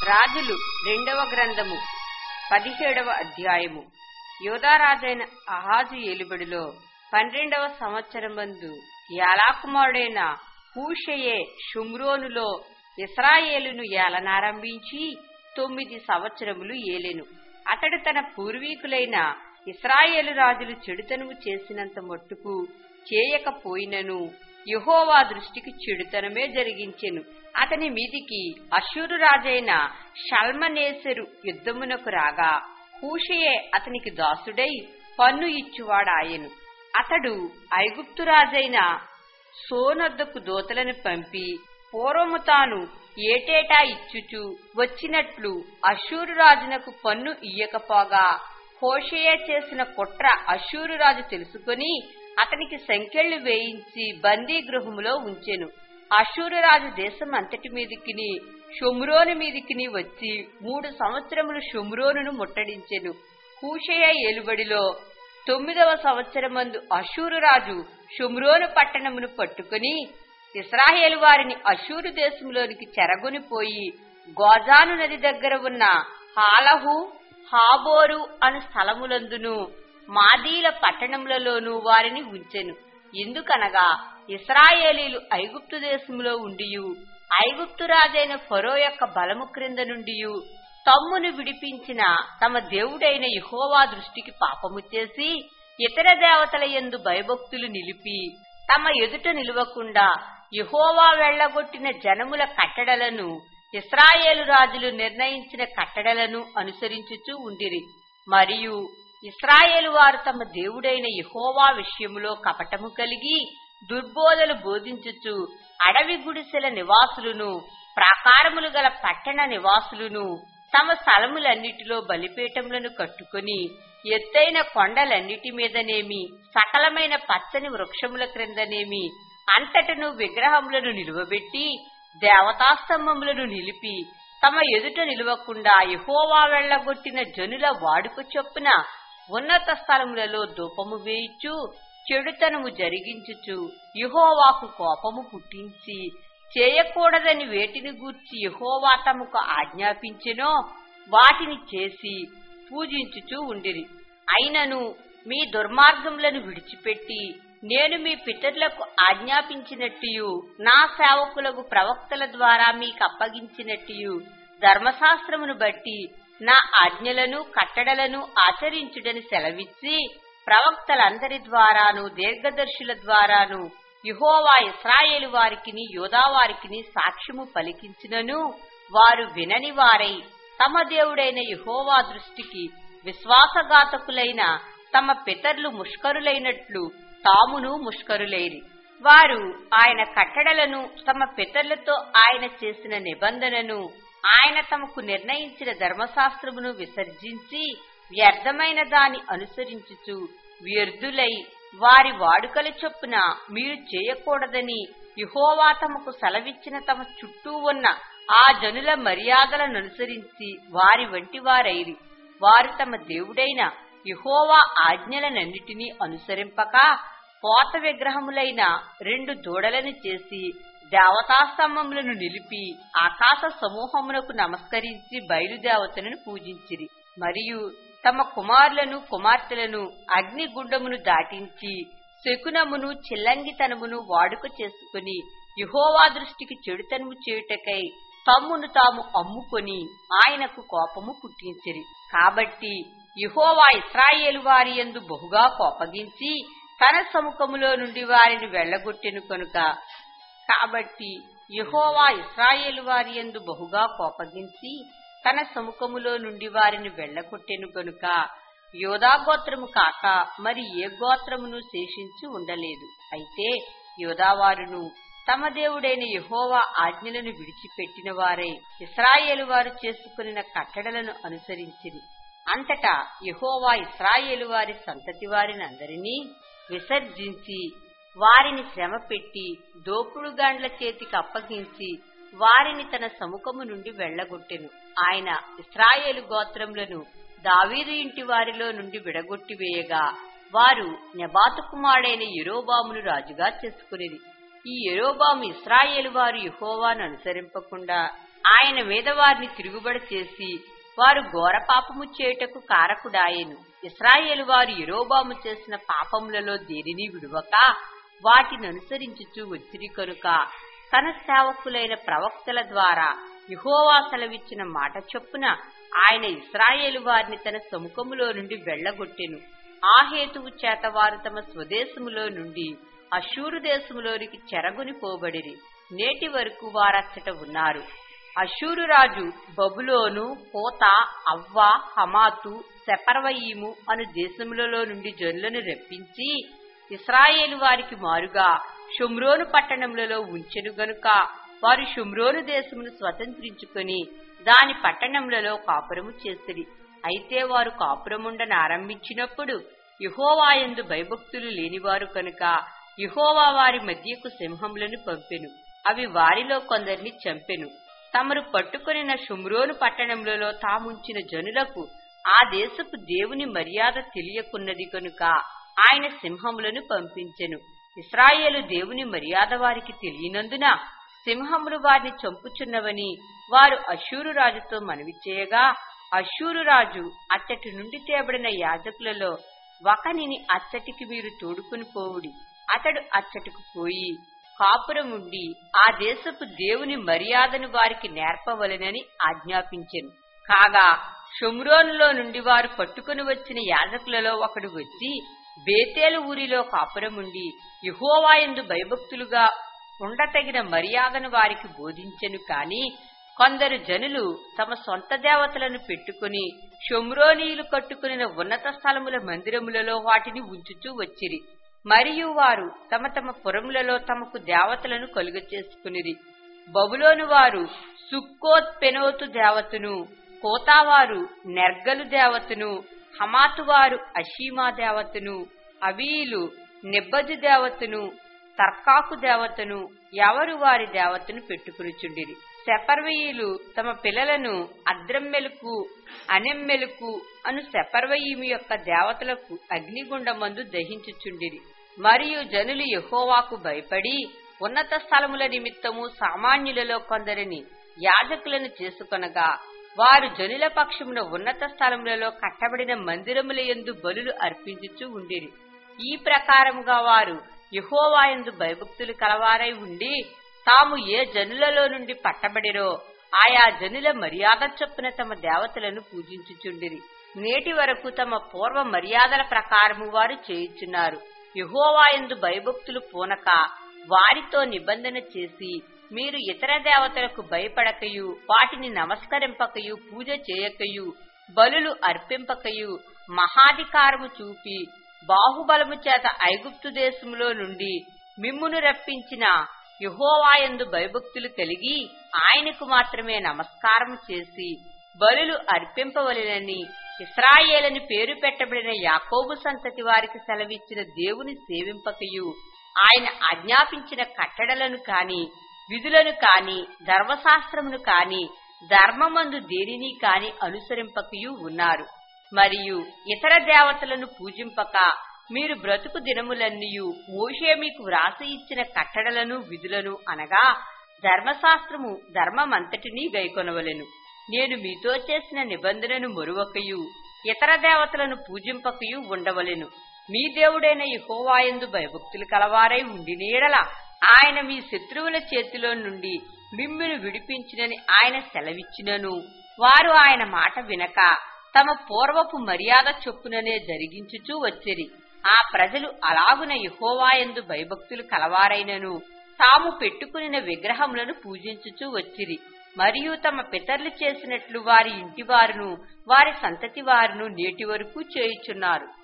రాజులు రెండవ గ్రంథము పదిహేడవ అధ్యాయము యోధారాజైన అహాజు ఏలుబడిలో పన్నెండవ సంవత్సరమందు యాలాకుమారుడైన హూషయే షుమ్రోనులో ఇస్రాయేలును ఏలనారంభించి తొమ్మిది సంవత్సరములు ఏలెను అతడు తన పూర్వీకులైన ఇస్రాయేలు రాజులు చెడుతనము చేసినంత మట్టుకు చేయకపోయినను యహోవా దృష్టికి చెడుతనమే జరిగించెను అతని మీదికి అశూరు రాజైన షల్మనేసరు యుద్ధమునకు రాగా హూషయే అతనికి దాసుడై పన్ను ఇచ్చువాడాయెను అతడు ఐగుప్తు రాజైన సోనొద్దకు దోతలను పంపి పూర్వము తాను ఏటేటా ఇచ్చుచు వచ్చినట్లు అశూరు రాజునకు పన్ను ఇయ్యకపోగా హోషయ చేసిన కుట్ర అశూరు రాజు తెలుసుకుని అతనికి సంఖ్యలు వేయించి బందీ గృహములో ఉంచెను అశూరు రాజు దేశం అంతటి మీదికిని షుమ్రోను మీదికిని వచ్చి మూడు సంవత్సరములు షుమ్రోనును ముట్టడించెను హూషయ ఏలుబడిలో తొమ్మిదవ సంవత్సరమందు అశూరు రాజు షుమ్రోను పట్టణమును పట్టుకుని ఇస్రాయేలు వారిని అశూరు దేశంలోనికి చెరగొనిపోయి గోజాను నది దగ్గర ఉన్న హాలహు హాబోరు అను స్థలములందును మాదీల పట్టణములలోనూ వారిని ఉంచెను ఎందుకనగా ఇస్రాయేలీలు ఐగుప్తు దేశంలో ఉండియు ఐగుప్తు రాజైన ఫరో యొక్క బలము క్రింద నుండి తమ్మును విడిపించిన తమ దేవుడైన యహోవా దృష్టికి పాపము చేసి ఇతర దేవతల యందు భయభక్తులు నిలిపి తమ ఎదుట నిలవకుండా యహోవా వెళ్లగొట్టిన జనముల కట్టడలను ఇస్రాయేలు రాజులు నిర్ణయించిన కట్టడలను అనుసరించుచూ ఉండిరి మరియు ఇస్రాయేలు వారు తమ దేవుడైన యహోవా విషయములో కపటము కలిగి దుర్బోధలు బోధించుచు అడవి గుడిసెల నివాసులను ప్రాకారములు గల పట్టణ నివాసులను తమ స్థలములన్నిటిలో బలిపీఠములను కట్టుకుని ఎత్తైన కొండలన్నిటి మీదనేమి సకలమైన పచ్చని వృక్షముల క్రిందనేమి అంతటను విగ్రహములను నిలువబెట్టి దేవతాస్తంభములను నిలిపి తమ ఎదుట నిలవకుండా యహోవా వెళ్లగొట్టిన జనుల వాడుక చొప్పున ఉన్నత స్థలములలో ధూపము వేయిచు చెడుతనము జరిగించుచు యహోవాకు కోపము పుట్టించి చేయకూడదని వేటిని గూర్చి యహోవా తమకు ఆజ్ఞాపించెనో వాటిని చేసి పూజించుచూ ఉండిరి అయినను మీ దుర్మార్గములను విడిచిపెట్టి నేను మీ పితరులకు ఆజ్ఞాపించినట్టు నా సేవకులకు ప్రవక్తల ద్వారా మీకు అప్పగించినట్టు ధర్మశాస్త్రమును బట్టి నా ఆజ్ఞలను కట్టడలను ఆచరించుడని సెలవిచ్చి ప్రవక్తలందరి ద్వారాను దీర్ఘదర్శుల ద్వారాను యుహోవా ఇస్రాయేలు వారికిని యోధా వారికిని సాక్ష్యము పలికించినను వారు వినని వారై తమ దేవుడైన యుహోవా దృష్టికి విశ్వాసఘాతకులైన తమ పితరులు ముష్కరులైనట్లు తామును ముష్కరులేరి వారు ఆయన కట్టడలను తమ పితరులతో ఆయన చేసిన నిబంధనను ఆయన తమకు నిర్ణయించిన ధర్మశాస్త్రమును విసర్జించి వ్యర్థమైన దాని అనుసరించుచు వ్యర్థులై వారి వాడుకల చొప్పున మీరు చేయకూడదని యుహోవా తమకు సెలవిచ్చిన తమ చుట్టూ ఉన్న ఆ జనుల మర్యాదలను అనుసరించి వారి వంటి వారైరి వారు తమ దేవుడైన యుహోవా ఆజ్ఞలనన్నిటినీ అనుసరింపక పోత విగ్రహములైన రెండు దూడలను చేసి దేవతాస్తంభములను నిలిపి ఆకాశ సమూహమునకు నమస్కరించి బయలుదేవతలను పూజించిరి మరియు తమ కుమారులను కుమార్తెలను అగ్నిగుండమును దాటించి శకునమును చిల్లంగితనమును వాడుక చేసుకుని యుహోవా దృష్టికి చెడుతనము చేయుటకై తమ్మును తాము అమ్ముకొని ఆయనకు కోపము పుట్టించిరి కాబట్టి యుహోవా ఇస్రాయేలు వారి యందు బహుగా కోపగించి తన సముఖములో నుండి వారిని వెళ్లగొట్టెను కనుక కాబట్టి యహోవా ఇస్రాయేలు వారి యందు బహుగా కోపగించి తన సముఖములో నుండి వారిని వెళ్లగొట్టెను గనుక యోధా గోత్రము కాక మరి ఏ గోత్రమును శేషించి ఉండలేదు అయితే యోధావారును తమ దేవుడైన యహోవా ఆజ్ఞలను విడిచిపెట్టిన వారై ఇస్రాయేలు వారు చేసుకుని కట్టడలను అనుసరించిరి అంతటా యహోవా ఇస్రాయేలు వారి సంతతి వారిని అందరినీ విసర్జించి వారిని శ్రమ పెట్టి దోపుడుగాండ్ల చేతికి అప్పగించి వారిని తన సముఖము నుండి వెళ్లగొట్టెను ఆయన ఇస్రాయేలు గోత్రములను దావీదు ఇంటి వారిలో నుండి విడగొట్టివేయగా వారు నెబాతు కుమారుడైన యెరోబామును రాజుగా చేసుకునేది ఈ యెరోబాము ఇస్రాయేలు వారు యెహోవాను అనుసరింపకుండా ఆయన మీద వారిని తిరుగుబడి చేసి వారు ఘోర పాపము చేయుటకు కారకుడాయెను ఇస్రాయేలు వారు ఎరోబాము చేసిన పాపములలో దేనిని విడువక వాటిని అనుసరించుచూ వచ్చిరి కనుక తన సేవకులైన ప్రవక్తల ద్వారా యహోవా సెలవిచ్చిన మాట చొప్పున ఆయన ఇస్రాయేలు వారిని తన సముఖములో నుండి వెళ్లగొట్టెను ఆ హేతువు చేత వారు తమ స్వదేశములో నుండి అశూరు దేశములోనికి చెరగుని పోబడిరి నేటి వరకు వారచ్చట ఉన్నారు అశూరు రాజు బబులోను కోత అవ్వ హమాతు సెపర్వయీము అను దేశములలో నుండి జనులను రప్పించి ఇస్రాయేలు వారికి మారుగా షుమ్రోను పట్టణములలో ఉంచెను గనుక వారు షుమ్రోను దేశమును స్వతంత్రించుకొని దాని పట్టణములలో కాపురము చేసిరి అయితే వారు కాపురముండను ఆరంభించినప్పుడు యహోవాయందు భయభక్తులు లేనివారు కనుక యహోవా వారి మధ్యకు సింహములను పంపెను అవి వారిలో కొందరిని చంపెను తమరు పట్టుకొనిన షుమ్రోను పట్టణములలో తాముంచిన జనులకు ఆ దేశపు దేవుని మర్యాద తెలియకున్నది కనుక ఆయన సింహములను పంపించెను ఇస్రాయేలు దేవుని మర్యాద వారికి తెలియనందున సింహములు వారిని చంపుచున్నవని వారు అశూరు రాజుతో మనవి చేయగా అశూరు రాజు అచ్చటి నుండి తేబడిన యాజకులలో ఒకనిని అచ్చటికి మీరు తోడుకుని పోవుడి అతడు అచ్చటికి పోయి కాపురముండి ఆ దేశపు దేవుని మర్యాదను వారికి నేర్పవలెనని ఆజ్ఞాపించెను కాగా షుమ్రోనులో నుండి వారు పట్టుకుని వచ్చిన యాజకులలో ఒకడు వచ్చి బేతేలు ఊరిలో కాపురముండి యహోవాయందు భయభక్తులుగా ఉండతగిన మర్యాదను వారికి బోధించెను కాని కొందరు జనులు తమ సొంత దేవతలను పెట్టుకుని షొమ్రోనీయులు కట్టుకుని ఉన్నత స్థలముల మందిరములలో వాటిని ఉంచుచూ వచ్చిరి మరియు వారు తమ తమ పురములలో తమకు దేవతలను కలుగ చేసుకునిరి బబులోను వారు సుక్కోత్ పెనోతు దేవతను కోతావారు నెర్గలు దేవతను హమాతువారు అషీమా దేవతను అవీలు నెబ్బజు దేవతను తర్కాకు దేవతను ఎవరు వారి దేవతను పెట్టుకునిచుండిరి శపర్వయీలు తమ పిల్లలను అద్రమ్మెలకు అనెమ్మెలకు అను శపర్వయీమి యొక్క దేవతలకు అగ్నిగుండమందు దహించుచుండిరి మరియు జనులు యహోవాకు భయపడి ఉన్నత స్థలముల నిమిత్తము సామాన్యులలో కొందరిని యాజకులను చేసుకొనగా వారు జనుల పక్షమున ఉన్నత స్థలములలో కట్టబడిన మందిరముల యందు బలులు అర్పించుచూ ఉండిరి ఈ ప్రకారముగా వారు యహోవాయందు భయభక్తులు కలవారై ఉండి తాము ఏ జనులలో నుండి పట్టబడిరో ఆయా జనుల మర్యాద చొప్పున తమ దేవతలను పూజించుచుండిరి నేటి వరకు తమ పూర్వ మర్యాదల ప్రకారము వారు చేయుచున్నారు యహోవాయందు భయభక్తులు పూనక వారితో నిబంధన చేసి మీరు ఇతర దేవతలకు భయపడకయు వాటిని నమస్కరింపకయు పూజ చేయకయు బలులు అర్పింపకయు మహాధికారము చూపి బాహుబలము చేత ఐగుప్తు దేశములో నుండి మిమ్మును రప్పించిన యహోవాయందు భయభక్తులు కలిగి ఆయనకు మాత్రమే నమస్కారం చేసి బలులు అర్పింపవలెనని ఇస్రాయేలని పేరు పెట్టబడిన యాకోబు సంతతి వారికి సెలవిచ్చిన దేవుని సేవింపకయు ఆయన ఆజ్ఞాపించిన కట్టడలను కాని విధులను కాని ధర్మశాస్త్రమును కాని ధర్మమందు దేనిని కాని అనుసరింపకయు ఉన్నారు మరియు ఇతర దేవతలను పూజింపక మీరు బ్రతుకు దినములన్నీయు మోషే మీకు వ్రాసి ఇచ్చిన కట్టడలను విధులను అనగా ధర్మశాస్త్రము ధర్మమంతటినీ గైకొనవలెను నేను మీతో చేసిన నిబంధనను మరువకయు ఇతర దేవతలను పూజింపకయు ఉండవలెను మీ దేవుడైన యహోవాయందు భయభక్తులు కలవారై ఉండి నీడల ఆయన మీ శత్రువుల చేతిలో నుండి మిమ్మును విడిపించినని ఆయన సెలవిచ్చినను వారు ఆయన మాట వినక తమ పూర్వపు మర్యాద చొప్పుననే జరిగించుచూ వచ్చిరి ఆ ప్రజలు అలాగున యహోవాయందు భయభక్తులు కలవారైనను తాము పెట్టుకునిన విగ్రహములను పూజించుచూ వచ్చిరి మరియు తమ పితరులు చేసినట్లు వారి ఇంటివారును వారి సంతతి వారును నేటి వరకు చేయుచున్నారు